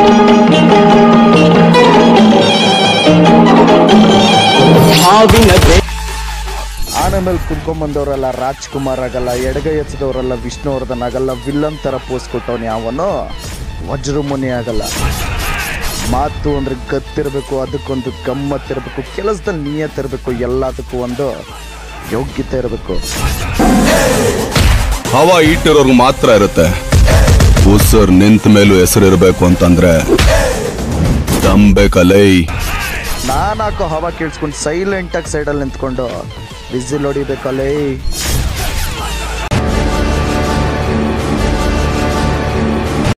ಹಾವಿನ ಬೆ ಆನೆ ಮೇಲೆ ಕುಂತ್ಕೊಂಬಂದವರೆಲ್ಲ ರಾಜ್ಕುಮಾರ್ ಆಗಲ್ಲ ಎಡಗೈ ಎತ್ತದವರೆಲ್ಲ ವಿಷ್ಣುವರ್ಧನ್ ಆಗಲ್ಲ ವಿಲ್ಲನ್ ಥರ ಪೋಸ್ ಕೊಟ್ಟವನು ಯಾವನು ವಜ್ರಮುನಿ ಆಗಲ್ಲ ಮಾತು ಅಂದ್ರೆ ಗತ್ತಿರಬೇಕು ಅದಕ್ಕೊಂದು ಗಮ್ಮತ್ತಿರಬೇಕು ಕೆಲಸದಲ್ಲಿ ನಿಯತ್ತಿರಬೇಕು ಎಲ್ಲದಕ್ಕೂ ಒಂದು ಯೋಗ್ಯತೆ ಇರಬೇಕು ಹವಾ ಇಟ್ಟಿರೋರ್ಗು ಮಾತ್ರ ಇರುತ್ತೆ ಉಸರ್ ನಿಂತ ಮೇಲೂ ಹೆಸರಿರ್ಬೇಕು ಅಂತಂದ್ರೆ ತಂಬೇಕಲೈ ನಾನು ಹಾಕೋ ಹವಾ ಕೇಳಿಸ್ಕೊಂಡು ಸೈಲೆಂಟಾಗಿ ಸೈಡಲ್ಲಿ ನಿಂತ್ಕೊಂಡು ಬಿಸಿಲ್ ಹೊಡಿಬೇಕಲ್ಲೇ